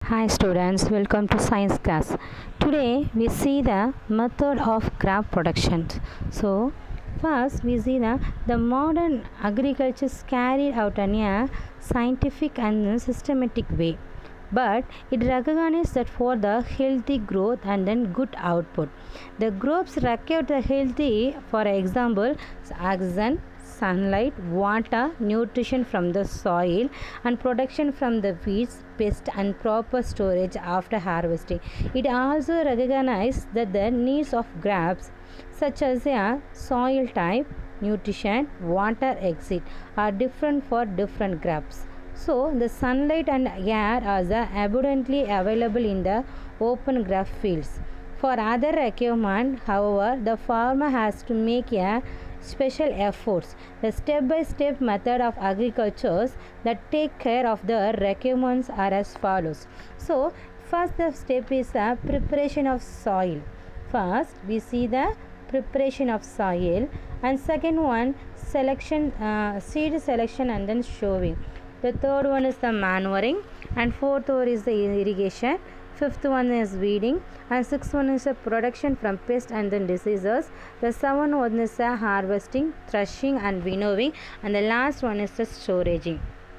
Hi students, welcome to science class. Today we see the method of crop production. So first we see the, the modern agriculture is carried out in a scientific and systematic way. But it recognizes that for the healthy growth and then good output. The crops require the healthy, for example, oxygen, sunlight, water, nutrition from the soil, and protection from the weeds, pests, and proper storage after harvesting. It also recognizes that the needs of crops, such as a soil type, nutrition, water exit, are different for different crops. So, the sunlight and air are the abundantly available in the open crop fields. For other requirement, however, the farmer has to make a special efforts. The step-by-step method of agriculture that take care of the requirements are as follows. So, first the step is the preparation of soil. First, we see the preparation of soil and second one selection uh, seed selection and then showing the third one is the manuring and fourth one is the irrigation fifth one is weeding and sixth one is the production from pests and then diseases the seventh one is the harvesting threshing and winnowing and the last one is the storaging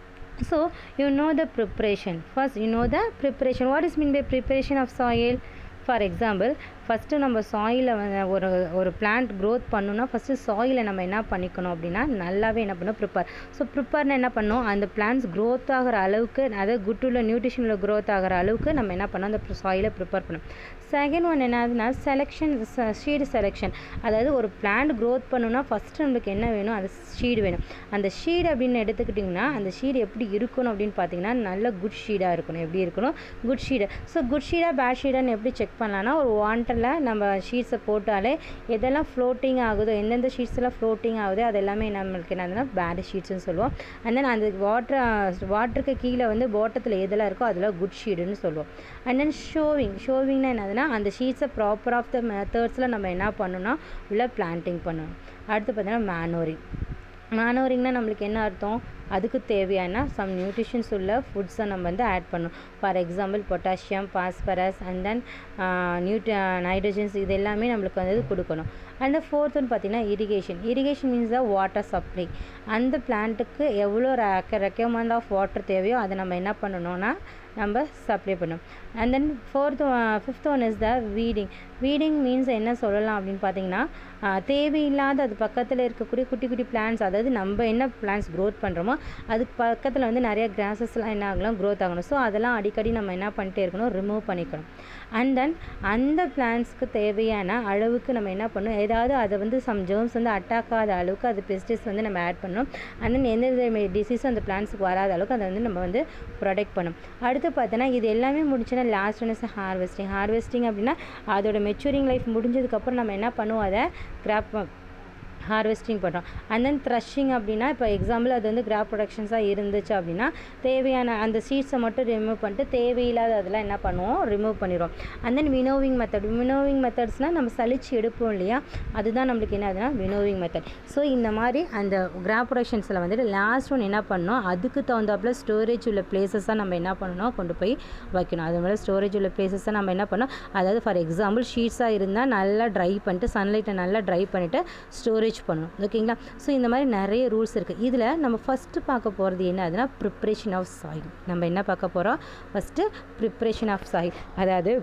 so you know the preparation first you know the preparation what is mean by preparation of soil for example first நம்ம சாயிலை ஒரு ஒரு plant growth பண்ணணும்னா first சாயிலை நம்ம என்ன பண்ணிக்கணும் அப்படின்னா நல்லாவே என்ன பண்ணணும் ப்ரிப்பேர் ஸோ ப்ரிப்பேர்னா என்ன பண்ணணும் அந்த பிளான்ஸ் க்ரோத் ஆகிற அளவுக்கு அதாவது குட்டுள்ள நியூட்ரிஷனில் க்ரோத் ஆகிற அளவுக்கு நம்ம என்ன பண்ணோம் அந்த சாயிலை ப்ரிப்பேர் பண்ணணும் செகண்ட் ஒன் என்னதுன்னா செலெக்ஷன் ஷீடு செலெக்ஷன் அதாவது ஒரு பிளான்ட் க்ரோத் பண்ணணும்னா ஃபஸ்ட்டு நம்மளுக்கு என்ன வேணும் அந்த ஷீடு வேணும் அந்த ஷீடு அப்படின்னு எடுத்துக்கிட்டிங்கன்னா அந்த ஷீடு எப்படி இருக்கணும் அப்படின்னு பார்த்தீங்கன்னா நல்ல குட் ஷீடாக இருக்கணும் எப்படி இருக்கணும் குட் ஷீடு ஸோ குட் ஷீடாக பேட் ஷீடான்னு எப்படி செக் பண்ணலான்னா ஒரு வாண்டரில் நம்ம ஷீட்ஸை போட்டாலே எதெல்லாம் ஃப்ளோட்டிங் ஆகுதோ எந்தெந்த ஷீட்ஸ் எல்லாம் ஃப்ளோட்டிங் ஆகுதோ அது எல்லாமே நம்மளுக்கு என்னதுன்னா பேட் ஷீட்ஸ்னு சொல்லுவோம் அண்ட் தென் அந்த வாட்டர் வாட்டருக்கு கீழே வந்து பாட்டத்தில் எதெல்லாம் இருக்கோ அதெல்லாம் குட் ஷீடுன்னு சொல்லுவோம் அண்ட் தென் ஷோவிங் ஷோவிங்னா என்னதுன்னா அந்த ஷீட்ஸை ப்ராப்பர் ஆஃப் த மெத்தட்ஸில் நம்ம என்ன பண்ணணும்னா உள்ள பிளான்டிங் பண்ணணும் அடுத்து பார்த்தீங்கன்னா மேனோரிங் மேனோரிங்னா நம்மளுக்கு என்ன அர்த்தம் அதுக்கு தேவையான சம் நியூட்ரிஷன்ஸ் உள்ள ஃபுட்ஸை நம்ம வந்து ஆட் பண்ணணும் for example potassium phosphorus and then nutri nitrogens இது எல்லாமே நம்மளுக்கு வந்து கொடுக்கணும் அண்ட் ஃபோர்த் ஒன் பார்த்திங்கன்னா irrigation irrigation means the water supply அந்த பிளான்ட்டுக்கு எவ்வளோ ரெக்கமெண்ட் ஆஃப் வாட்டர் தேவையோ அதை நம்ம என்ன பண்ணணும்னா நம்ம சப்ளை பண்ணணும் and then fourth fifth one is the weeding weeding means என்ன சொல்லலாம் அப்படின்னு பார்த்தீங்கன்னா தேவையில்லாத அது பக்கத்தில் இருக்கக்கூடிய குட்டி குட்டி பிளான்ஸ் அதாவது நம்ம என்ன பிளான்ஸ் க்ரோத் பண்ணுறோமோ அதுக்கு பக்கத்தில் வந்து நிறைய கிராசஸ்லாம் என்ன ஆகலாம் க்ரோத் ஆகணும் ஸோ அதெல்லாம் அடிக்கடி நம்ம என்ன பண்ணிட்டே இருக்கணும் ரிமூவ் பண்ணிக்கணும் அண்ட் தென் அந்த பிளான்ஸ்க்கு தேவையான அளவுக்கு நம்ம என்ன பண்ணணும் ஏதாவது அதை வந்து சம் ஜேர்ம்ஸ் வந்து அட்டாக் ஆகாத அளவுக்கு அது பெஸ்டிஸ் வந்து நம்ம ஆட் பண்ணணும் அண்ட் தென் எந்த டிசீஸும் அந்த பிளான்ஸுக்கு வராத அளவுக்கு அதை வந்து நம்ம வந்து ப்ரொடெக்ட் பண்ணணும் அடுத்து பார்த்தோன்னா இது எல்லாமே முடிச்சுன்னா last one is harvesting harvesting அப்படின்னா அதோட மெச்சூரிங் லைஃப் முடிஞ்சதுக்கப்புறம் நம்ம என்ன பண்ணுவோம் அதை கிராப் ஹார்வெஸ்டிங் பண்ணுறோம் அண்ட் தென் த்ரஷிங் அப்படின்னா இப்போ எக்ஸாம்பிள் அது வந்து கிராப் ப்ரொடக்ஷன்ஸாக இருந்துச்சு அப்படின்னா தேவையான அந்த சீட்ஸை மட்டும் ரிமூவ் பண்ணிட்டு தேவையில்லாத அதெல்லாம் என்ன பண்ணுவோம் ரிமூவ் பண்ணிடுவோம் and then winnowing method winnowing மெத்தட்ஸ்னால் நம்ம சளிச்சு எடுப்போம் இல்லையா அதுதான் நம்மளுக்கு என்ன ஆகுதுன்னா வினோவிங் மெத்தட் ஸோ இந்த மாதிரி அந்த கிராப் ப்ரொடக்ஷன்ஸில் வந்துட்டு லாஸ்ட் ஒன் என்ன பண்ணணும் அதுக்கு தகுந்தாப்பில் ஸ்டோரேஜ் உள்ள பிளேசஸாக நம்ம என்ன பண்ணணும் கொண்டு போய் வைக்கணும் அது மாதிரி ஸ்டோரேஜ் உள்ள பிளேசஸை நம்ம என்ன பண்ணணும் அதாவது ஃபார் எக்ஸாம்பிள் ஷீட்ஸாக இருந்தால் நல்லா ட்ரை பண்ணிட்டு சன்லைட்டை நல்லா ட்ரை பண்ணிவிட்டு ஸ்டோரேஜ் ஸ்டோரேஜ் பண்ணணும் ஓகேங்களா ஸோ இந்த மாதிரி நிறைய ரூல்ஸ் இருக்குது இதில் நம்ம ஃபஸ்ட்டு பார்க்க போகிறது என்ன அதுனா ப்ரிப்ரேஷன் ஆஃப் சாயில் நம்ம என்ன பார்க்க போகிறோம் ஃபஸ்ட்டு ப்ரிப்ரேஷன் ஆஃப் சாயில் அதாவது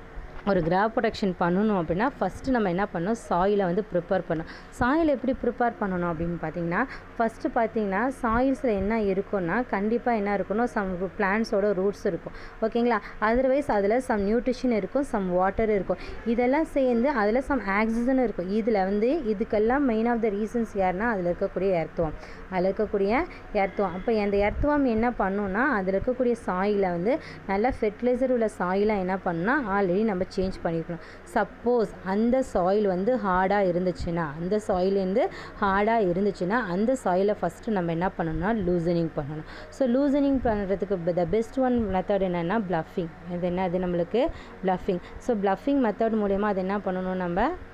ஒரு கிராப் ப்ரொடக்ஷன் பண்ணணும் அப்படின்னா ஃபஸ்ட்டு நம்ம என்ன பண்ணணும் சாயிலை வந்து ப்ரிப்பேர் பண்ணணும் சாயில் எப்படி ப்ரிப்பேர் பண்ணணும் அப்படின்னு பார்த்தீங்கன்னா ஃபஸ்ட்டு பார்த்தீங்கன்னா சாயில்ஸில் என்ன இருக்கும்னா கண்டிப்பாக என்ன இருக்கணும் சம் பிளான்ஸோட ரூட்ஸ் இருக்கும் ஓகேங்களா அதர்வைஸ் அதில் சம் நியூட்ரிஷன் இருக்கும் சம் வாட்டர் இருக்கும் இதெல்லாம் சேர்ந்து அதில் சம் ஆக்சிஜனும் இருக்கும் இதில் வந்து இதுக்கெல்லாம் மெயின் ஆஃப் த ரீசன்ஸ் யாருன்னா அதில் இருக்கக்கூடிய எர்த்துவம் அதில் இருக்கக்கூடிய எர்த்துவம் அப்போ அந்த எர்த்துவம் என்ன பண்ணுன்னா அதில் இருக்கக்கூடிய சாயிலை வந்து நல்லா ஃபெர்டிலைசர் உள்ள சாயிலாக என்ன பண்ணுன்னா ஆல்ரெடி நம்ம சேஞ்ச் பண்ணிக்கணும் சப்போஸ் அந்த சாயில் வந்து ஹார்டாக இருந்துச்சுன்னா அந்த சாயிலேருந்து ஹார்டாக இருந்துச்சுன்னா அந்த சாயிலை ஃபஸ்ட்டு நம்ம என்ன பண்ணணும்னா லூசனிங் பண்ணணும் ஸோ லூசனிங் பண்ணுறதுக்கு த பெஸ்ட் ஒன் மெத்தட் என்னென்னா ப்ளஃபிங் இது என்ன அது நம்மளுக்கு ப்ளஃபிங் ஸோ ப்ளஃபிங் மெத்தட் மூலயமா அது என்ன பண்ணணும் நம்ம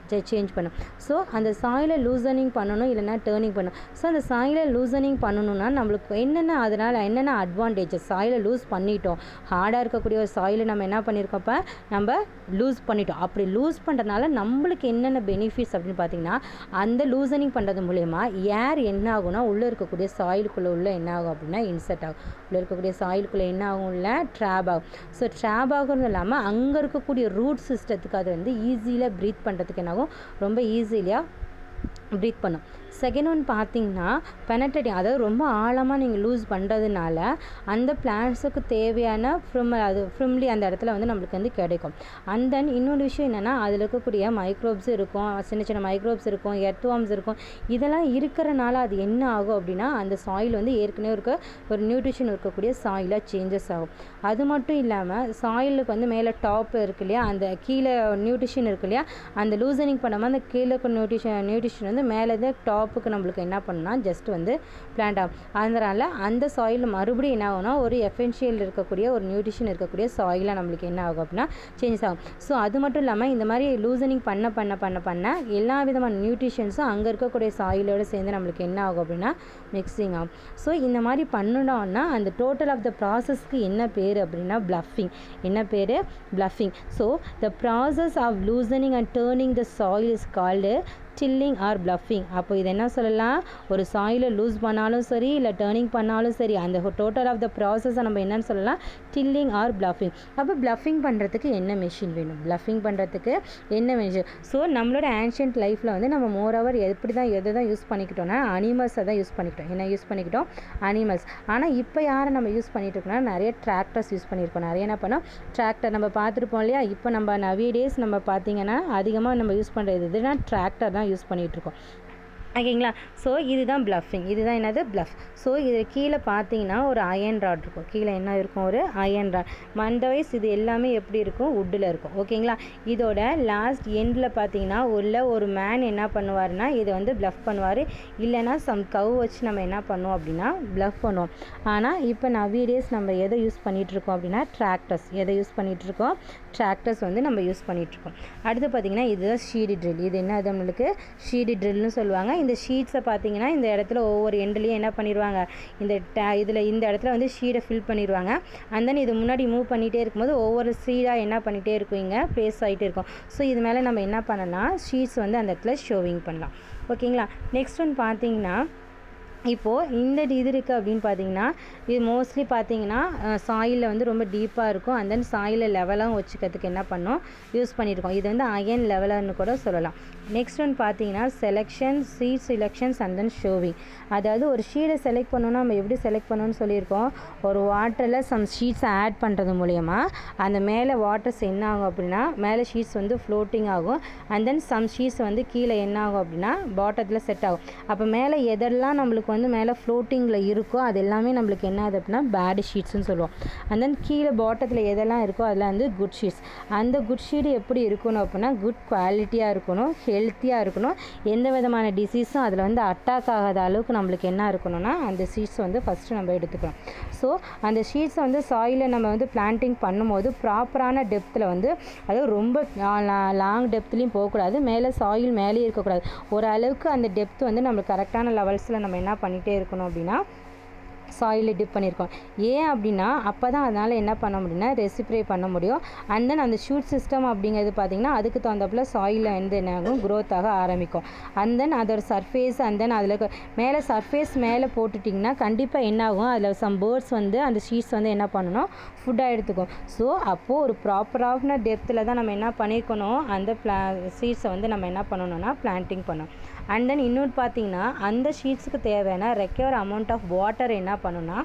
சேஞ்ச் பண்ணும் ஸோ அந்த சாயிலை லூசனிங் பண்ணணும் இல்லைன்னா டேர்னிங் பண்ணணும் ஸோ அந்த சாயிலை லூசனிங் பண்ணணும்னா நம்மளுக்கு என்னென்ன அதனால் என்னென்ன அட்வான்டேஜஸ் சாயிலை லூஸ் பண்ணிட்டோம் ஹார்டாக இருக்கக்கூடிய ஒரு சாயிலை நம்ம என்ன பண்ணியிருக்கோம் இப்போ நம்ம லூஸ் பண்ணிட்டோம் அப்படி லூஸ் பண்ணுறதுனால நம்மளுக்கு என்னென்ன பெனிஃபிட்ஸ் அப்படின்னு பார்த்தீங்கன்னா அந்த லூசனிங் பண்ணுறது மூலயமா ஏர் என்ன ஆகும்னா உள்ளே இருக்கக்கூடிய சாயிலுக்குள்ளே உள்ள என்ன ஆகும் அப்படின்னா இன்செர்ட் ஆகும் உள்ளே இருக்கக்கூடிய சாயிலுக்குள்ளே என்ன ஆகும் இல்லை ட்ராப் ஆகும் ஸோ ட்ராப் ஆகுறது இல்லாமல் அங்கே இருக்கக்கூடிய ரூட் சிஸ்டத்துக்கு அது வந்து ஈஸியில் ப்ரீத் பண்ணுறதுக்கு என்ன ஆகும் ரொம்ப ஈஸியாக ப்ரீத் பண்ணும் செகண்ட் ஒன் பார்த்தீங்கன்னா பெனட்ரேட்டிங் அதாவது ரொம்ப ஆழமாக நீங்கள் லூஸ் பண்ணுறதுனால அந்த பிளான்ட்ஸுக்கு தேவையான ஃப்ரிம் அது ஃப்ரிம்லி அந்த இடத்துல வந்து நம்மளுக்கு வந்து கிடைக்கும் அண்ட் தென் இன்னொரு விஷயம் என்னென்னா அதில் இருக்கக்கூடிய மைக்ரோப்ஸ் இருக்கும் சின்ன சின்ன மைக்ரோப்ஸ் இருக்கும் எர்த்வாம்ஸ் இருக்கும் இதெல்லாம் இருக்கிறனால அது என்ன ஆகும் அப்படின்னா அந்த சாயில் வந்து ஏற்கனவே இருக்க ஒரு நியூட்ரிஷன் இருக்கக்கூடிய சாயிலாக சேஞ்சஸ் ஆகும் அது மட்டும் இல்லாமல் சாயிலுக்கு வந்து மேலே டாப் இருக்கு இல்லையா அந்த கீழே நியூட்ரிஷன் இருக்கு இல்லையா அந்த லூசனிங் பண்ணாமல் அந்த கீழே இருக்க நியூட்ரிஷன் நியூட்ரிஷன் வந்து மேலே டாப்புக்கு நம்மளுக்கு என்ன பண்ணுன்னா ஜஸ்ட் வந்து பிளான்ட் ஆகும் அதனால் அந்த சாயில் மறுபடியும் என்ன ஆகும்னா ஒரு எஃபென்ஷியல் இருக்கக்கூடிய ஒரு நியூட்ரிஷன் இருக்கக்கூடிய சாயிலாக நம்மளுக்கு என்ன ஆகும் அப்படின்னா சேஞ்சஸ் ஆகும் ஸோ அது மட்டும் இல்லாமல் இந்த மாதிரி லூசனிங் பண்ண பண்ண பண்ண பண்ண எல்லா விதமான நியூட்ரிஷன்ஸும் அங்கே இருக்கக்கூடிய சாயிலோடு சேர்ந்து நம்மளுக்கு என்ன ஆகும் அப்படின்னா மிக்சிங் ஆகும் ஸோ இந்த மாதிரி பண்ணணும்னா அந்த டோட்டல் ஆஃப் த ப்ராசஸ்க்கு என்ன பேர் அப்படின்னா ப்ளஃபிங் என்ன பேர் ploughing so the process of loosening and turning the soil is called tilling or ploughing அப்போ இது என்ன சொல்லலாம் ஒரு சாயிலை லூஸ் பண்ணாலும் சரி இல்லை டேர்னிங் பண்ணாலும் சரி அந்த டோட்டல் ஆஃப் த ப்ராசஸை நம்ம என்னன்னு சொல்லலாம் டில்லிங் ஆர் ப்ளஃபிங் அப்போ ப்ளஃபிங் பண்ணுறதுக்கு என்ன மிஷின் வேணும் ப்ளஃபிங் பண்ணுறதுக்கு என்ன மிஷின் ஸோ நம்மளோட ஆன்ஷியன்ட் லைஃப்பில் வந்து நம்ம மோர் ஓவர் எப்படி தான் எதை தான் யூஸ் பண்ணிக்கிட்டோம்னா அனிமல்ஸை தான் யூஸ் பண்ணிக்கிட்டோம் என்ன யூஸ் பண்ணிக்கிட்டோம் அனிமல்ஸ் ஆனால் இப்போ யாரை நம்ம யூஸ் பண்ணிட்டு இருக்கோம்னா நிறைய டிராக்டர்ஸ் யூஸ் பண்ணியிருக்கோம் நிறைய என்ன பண்ணோம் டிராக்டர் நம்ம பார்த்துருப்போம் இல்லையா இப்போ நம்ம நவிய டேஸ் நம்ம பார்த்தீங்கன்னா அதிகமாக நம்ம யூஸ் பண்ணுறது எதுனா டிராக்டர் தான் யூஸ் பண்ணிகிட்ருக்கோம் ஓகேங்களா ஸோ இதுதான் ப்ளஃபிங் இதுதான் என்னது ப்ளஃப் ஸோ இது கீழே பார்த்தீங்கன்னா ஒரு அயன் ராட் இருக்கும் கீழே என்ன இருக்கும் ஒரு அயன் ராட் மந்தவைஸ் இது எல்லாமே எப்படி இருக்கும் வுட்டில் இருக்கும் ஓகேங்களா இதோட லாஸ்ட் எண்டில் பார்த்தீங்கன்னா உள்ள ஒரு மேன் என்ன பண்ணுவார்னா இதை வந்து ப்ளஃப் பண்ணுவார் இல்லைன்னா சம் கவ் வச்சு நம்ம என்ன பண்ணுவோம் அப்படின்னா ப்ளஃப் பண்ணுவோம் ஆனால் இப்போ நவீடேஸ் நம்ம எதை யூஸ் பண்ணிகிட்ருக்கோம் அப்படின்னா டிராக்டர்ஸ் எதை யூஸ் பண்ணிகிட்ருக்கோம் டிராக்டர்ஸ் வந்து நம்ம யூஸ் பண்ணிகிட்ருக்கோம் அடுத்து பார்த்தீங்கன்னா இதுதான் ஷீடி ட்ரில் இது என்ன நம்மளுக்கு ஷீடி ட்ரில்னு சொல்லுவாங்க இந்த ஷீட்ஸை பார்த்தீங்கன்னா இந்த இடத்துல ஒவ்வொரு எண்ட்லேயும் என்ன பண்ணிடுவாங்க இந்த டே இதில் இந்த இடத்துல வந்து ஷீடை ஃபில் பண்ணிடுவாங்க அண்ட் தென் இது முன்னாடி மூவ் பண்ணிகிட்டே இருக்கும்போது ஒவ்வொரு ஷீடாக என்ன பண்ணிகிட்டே இருக்குங்க ப்ளேஸ் ஆகிட்டே இருக்கும் ஸோ இது மேலே நம்ம என்ன பண்ணலாம் ஷீட்ஸ் வந்து அந்த இடத்துல ஷோவிங் பண்ணலாம் ஓகேங்களா நெக்ஸ்ட் ஒன் பார்த்தீங்கன்னா இப்போது இந்த இது இருக்குது அப்படின்னு பார்த்தீங்கன்னா இது மோஸ்ட்லி பார்த்தீங்கன்னா சாயிலில் வந்து ரொம்ப டீப்பாக இருக்கும் அண்ட் தென் சாயிலை லெவலாகவும் வச்சுக்கிறதுக்கு என்ன பண்ணோம் யூஸ் பண்ணியிருக்கோம் இது வந்து அயன் லெவலர்னு கூட சொல்லலாம் நெக்ஸ்ட் ஒன் பார்த்தீங்கன்னா selection seat selections and then showing அதாவது ஒரு ஷீடை செலக்ட் பண்ணோன்னா நம்ம எப்படி செலக்ட் பண்ணணும்னு சொல்லியிருக்கோம் ஒரு வாட்டரில் சம் ஷீட்ஸை ஆட் பண்ணுறது மூலயமா அந்த மேலே வாட்டர்ஸ் என்ன ஆகும் அப்படின்னா மேலே ஷீட்ஸ் வந்து ஃப்ளோட்டிங் ஆகும் அண்ட் தென் சம் ஷீட்ஸ் வந்து கீழே என்ன ஆகும் அப்படின்னா பாட்டத்தில் செட் ஆகும் அப்போ மேலே எதெல்லாம் நம்மளுக்கு வந்து மேலே ஃப்ளோட்டிங்கில் இருக்கோ அது எல்லாமே நம்மளுக்கு என்ன ஆகுது அப்படின்னா பேட் ஷீட்ஸ்னு சொல்லுவோம் அண்ட் தென் கீழே பாட்டத்தில் எதெல்லாம் இருக்கோ அதெல்லாம் வந்து குட் ஷீட்ஸ் அந்த குட் ஷீட் எப்படி இருக்கணும் அப்படின்னா குட் குவாலிட்டியாக இருக்கணும் ஹெல்த்தியாக இருக்கணும் எந்த விதமான டிசீஸும் அதில் வந்து அட்டாக் ஆகாத அளவுக்கு நம்மளுக்கு என்ன இருக்கணும்னா அந்த சீட்ஸ் வந்து ஃபஸ்ட்டு நம்ம எடுத்துக்கணும் ஸோ அந்த ஷீட்ஸை வந்து சாயிலை நம்ம வந்து பிளான்டிங் பண்ணும்போது ப்ராப்பரான டெப்த்தில் வந்து அதாவது ரொம்ப லாங் டெப்த்லேயும் போகக்கூடாது மேலே சாயில் மேலேயே இருக்கக்கூடாது ஓரளவுக்கு அந்த டெப்த் வந்து நம்மளுக்கு கரெக்டான லெவல்ஸில் நம்ம என்ன பண்ணிகிட்டே இருக்கணும் அப்படின்னா சாயிலில் டிப் பண்ணியிருக்கோம் ஏன் அப்படின்னா அப்போ தான் அதனால் என்ன பண்ண முடியும்னா ரெசிப்ரே பண்ண முடியும் அண்ட் தென் அந்த ஷூட் சிஸ்டம் அப்படிங்கிறது பார்த்திங்கன்னா அதுக்கு தகுந்தப்பில் சாயிலில் வந்து என்ன ஆகும் க்ரோத் ஆக ஆரம்பிக்கும் அண்ட் தென் அதோட சர்ஃபேஸ் அண்ட் தென் அதில் மேலே சர்ஃபேஸ் மேலே போட்டுட்டிங்கன்னா கண்டிப்பாக என்ன ஆகும் அதில் சம் பேர்ட்ஸ் வந்து அந்த ஷீட்ஸ் வந்து என்ன பண்ணணும் ஃபுட்டாக எடுத்துக்கும் ஸோ அப்போது ஒரு ப்ராப்பரான டெப்த்தில் தான் நம்ம என்ன பண்ணியிருக்கணும் அந்த பிளா சீட்ஸை வந்து நம்ம என்ன பண்ணணும்னா பிளான்டிங் பண்ணணும் அண்ட் தென் இன்னொன்று பார்த்தீங்கன்னா அந்த ஷீட்ஸுக்கு தேவையான ரெக்யர் அமௌண்ட் ஆஃப் வாட்டர் என்ன பண்ணணும்னா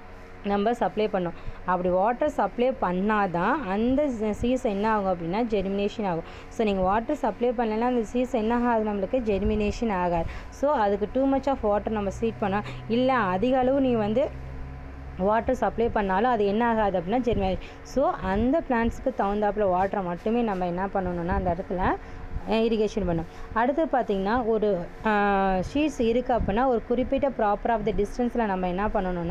நம்ம சப்ளை பண்ணோம் அப்படி வாட்டர் சப்ளை பண்ணால் தான் அந்த சீஸ் என்ன ஆகும் அப்படின்னா ஜெர்மினேஷன் ஆகும் ஸோ நீங்கள் வாட்டர் சப்ளை பண்ணலைன்னா அந்த சீஸ் என்ன ஆகாது நம்மளுக்கு ஜெர்மினேஷன் ஆகாது ஸோ அதுக்கு டூ மச் ஆஃப் வாட்டர் நம்ம சீட் பண்ணோம் இல்லை அதிக அளவு நீ வந்து வாட்டர் சப்ளை பண்ணாலும் அது என்ன ஆகாது அப்படின்னா ஜெர்மினே ஸோ அந்த பிளான்ட்ஸுக்கு தகுந்தாப்புல வாட்டரை மட்டுமே நம்ம என்ன பண்ணணும்னா அந்த இடத்துல இரிகேஷன் பண்ணும் அடுத்து பார்த்திங்கன்னா ஒரு ஷீட்ஸ் இருக்குது அப்படின்னா ஒரு குறிப்பிட்ட ப்ராப்பர் ஆஃப் த டிஸ்டன்ஸில் நம்ம என்ன பண்ணணும்னா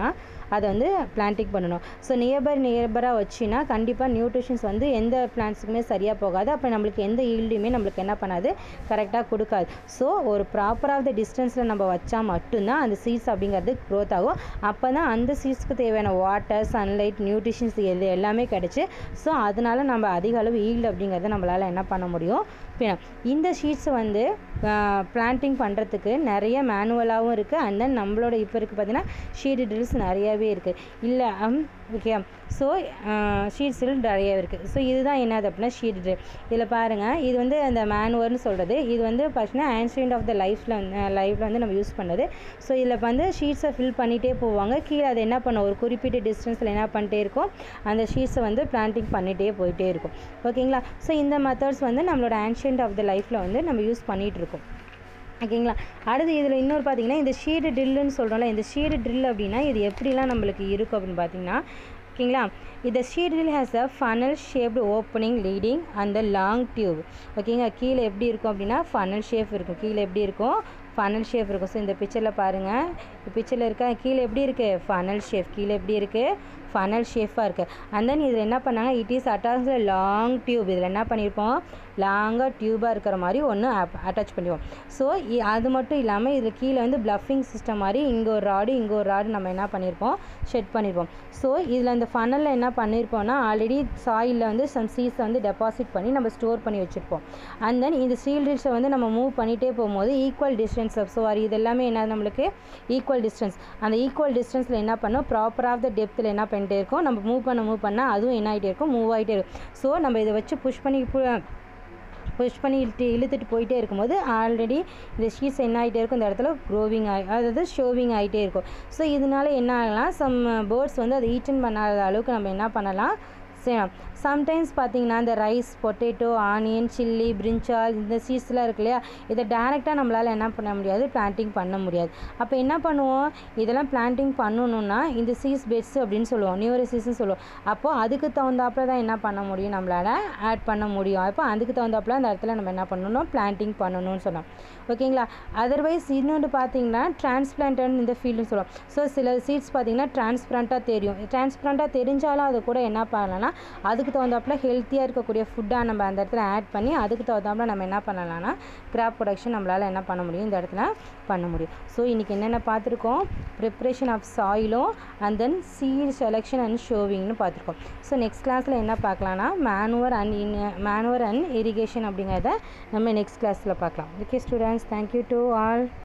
அதை வந்து பிளான்டிங் பண்ணணும் ஸோ நியர்பர் நியர்பராக வச்சுன்னா கண்டிப்பாக நியூட்ரிஷன்ஸ் வந்து எந்த பிளான்ட்ஸுக்குமே சரியாக போகாது அப்போ நம்மளுக்கு எந்த ஈல்டுமே நம்மளுக்கு என்ன பண்ணாது கரெக்டாக கொடுக்காது ஸோ ஒரு ப்ராப்பராக த டிஸ்டன்ஸில் நம்ம வச்சா மட்டும்தான் அந்த சீட்ஸ் அப்படிங்கிறது க்ரோத் ஆகும் அப்போ தான் அந்த சீட்ஸ்க்கு தேவையான வாட்டர் சன்லைட் நியூட்ரிஷன்ஸ் இது எல்லாமே கிடச்சி ஸோ அதனால நம்ம அதிக அளவு ஈல்டு அப்படிங்கிறத நம்மளால் என்ன பண்ண முடியும் பின்ன இந்த ஷீட்ஸ் வந்து பிளான்டிங் பண்ணுறதுக்கு நிறைய மேனுவலாகவும் இருக்குது அண்ட் தென் நம்மளோட இப்போ இருக்குது பார்த்தீங்கன்னா ஷீட் ட்ரில்ஸ் நிறையாவே இருக்குது இல்லை ஓகே ஸோ ஷீட் ட்ரில் நிறைய இருக்குது ஸோ இதுதான் என்னது அப்படின்னா ஷீட் ட்ரில் இதில் பாருங்கள் இது வந்து அந்த மேனுவல்னு சொல்கிறது இது வந்து பார்த்தீங்கன்னா ஆன்சிடென்ட் ஆஃப் த லைஃப்பில் வந்து லைஃப்பில் வந்து நம்ம யூஸ் பண்ணது ஸோ இதில் வந்து ஷீட்ஸை ஃபில் பண்ணிகிட்டே போவாங்க கீழே அதை என்ன பண்ணும் ஒரு குறிப்பிட்ட டிஸ்டன்ஸில் என்ன பண்ணிட்டே இருக்கும் அந்த ஷீட்ஸை வந்து பிளான்டிங் பண்ணிகிட்டே போயிட்டே இருக்கும் ஓகேங்களா ஸோ இந்த மெத்தட்ஸ் வந்து நம்மளோட ஆன்ஷியன்ட் ஆஃப் த லைஃப்பில் வந்து நம்ம யூஸ் பண்ணிகிட்டு இருக்கோம் ஓகேங்களா அடுத்து இதில் இன்னொரு பார்த்தீங்கன்னா இந்த ஷீடு ட்ரில்லுன்னு சொல்கிறோம்ல இந்த ஷீடு ட்ரில் அப்படின்னா இது எப்படிலாம் நம்மளுக்கு இருக்கும் அப்படின்னு பார்த்தீங்கன்னா ஓகேங்களா இந்த seed drill has a funnel shaped opening leading அந்த லாங் டியூப் ஓகேங்க கீழே எப்படி இருக்கும் அப்படின்னா ஃபனல் ஷேப் இருக்கும் கீழே எப்படி இருக்கும் ஃபனல் ஷேப் இருக்கும் ஸோ இந்த பிக்சரில் பாருங்கள் இந்த பிக்சரில் இருக்க கீழே எப்படி இருக்குது ஃபனல் ஷேப் கீழே எப்படி இருக்குது ஃபனல் ஷேஃபாக இருக்குது அண்ட் தென் இதில் என்ன பண்ணாங்க it is attach long tube இதில் என்ன பண்ணியிருப்போம் லாங்காக டியூபாக இருக்கிற மாதிரி ஒன்று அட்டாச் பண்ணிடுவோம் ஸோ அது மட்டும் இல்லாமல் இதில் கீழே வந்து ப்ளஃபிங் சிஸ்டம் மாதிரி இங்கே ஒரு ராடு இங்கே ஒரு ராடு நம்ம என்ன பண்ணியிருப்போம் ஷெட் பண்ணியிருப்போம் ஸோ இதில் அந்த ஃபனலில் என்ன பண்ணியிருப்போம்னா ஆல்ரெடி சாயிலில் வந்து சம் சீஸை வந்து டெபாசிட் பண்ணி நம்ம ஸ்டோர் பண்ணி வச்சுருப்போம் அண்ட் தென் இந்த ஸ்டீல் டிஷ்ஷை வந்து நம்ம மூவ் பண்ணிகிட்டே போகும்போது ஈக்குவல் டிஸ்டன்ஸ் ஸோ இது எல்லாமே என்ன நம்மளுக்கு ஈக்குவல் டிஸ்டன்ஸ் அந்த ஈக்குவல் டிஸ்டன்ஸில் என்ன பண்ணோம் ப்ராப்பராக த டெப்த்தில் என்ன பண்ணிட்டே இருக்கோம் நம்ம மூவ் பண்ண மூவ் பண்ணால் அதுவும் என்ன ஆகிட்டே இருக்கும் மூவ் ஆகிட்டே இருக்கும் ஸோ நம்ம இதை வச்சு புஷ் பண்ணி புஷ் பண்ணி இழுத்து இழுத்துட்டு போயிட்டே இருக்கும்போது ஆல்ரெடி இந்த ஷீட்ஸ் என்ன ஆகிட்டே இருக்கும் இந்த இடத்துல க்ரோவிங் ஆகி அதாவது ஷோவிங் ஆகிட்டே இருக்கும் ஸோ இதனால என்ன ஆகலாம் சம் பேர்ட்ஸ் வந்து அதை ஈட்டன் பண்ணாத அளவுக்கு நம்ம என்ன பண்ணலாம் செய்யலாம் சம்டைம்ஸ் பார்த்தீங்கன்னா இந்த rice potato onion chilli brinjal இந்த சீட்ஸ்லாம் இருக்கு இல்லையா இதை டேரெக்டாக நம்மளால் என்ன பண்ண முடியாது பிளான்டிங் பண்ண முடியாது அப்போ என்ன பண்ணுவோம் இதெல்லாம் பிளான்டிங் பண்ணணுன்னா இந்த சீஸ் பெட்ஸ் அப்படின்னு சொல்லுவோம் நியூரி சீஸ்னு சொல்லுவோம் அப்போது அதுக்கு தகுந்தாப்புல தான் என்ன பண்ண முடியும் நம்மளால் ஆட் பண்ண முடியும் அப்போ அதுக்கு தகுந்தாப்புல அந்த இடத்துல நம்ம என்ன பண்ணணும் பிளான்டிங் பண்ணணும்னு சொன்னோம் ஓகேங்களா அதர்வைஸ் இன்னொன்று பார்த்தீங்கன்னா டிரான்ஸ்பிளான்டன் இந்த ஃபீல்டுன்னு சொல்லுவோம் ஸோ சில சீட்ஸ் பார்த்தீங்கன்னா டிரான்ஸ்பிளான்ட்டாக தெரியும் டிரான்ஸ்பிளான்ட்டாக தெரிஞ்சாலும் அது கூட என்ன பண்ணலாம்னா அதுக்கு தகுந்தாப்புல ஹெல்த்தியாக இருக்கக்கூடிய ஃபுட்டாக நம்ம அந்த இடத்துல ஆட் பண்ணி அதுக்கு தகுந்தாப்புல நம்ம என்ன பண்ணலாம்னா கிராப் ப்ரொடக்ஷன் நம்மளால் என்ன பண்ண முடியும் இந்த இடத்துல பண்ண முடியும் ஸோ இன்றைக்கி என்னென்ன பார்த்துருக்கோம் ப்ரிப்ரேஷன் ஆஃப் சாயிலும் and then seed selection and ஷோவிங்னு பார்த்துருக்கோம் ஸோ நெக்ஸ்ட் கிளாஸில் என்ன பார்க்கலாம்னா manure and in manure and irrigation அப்படிங்கிறத நம்ம நெக்ஸ்ட் கிளாஸில் பார்க்கலாம் okay students thank you to all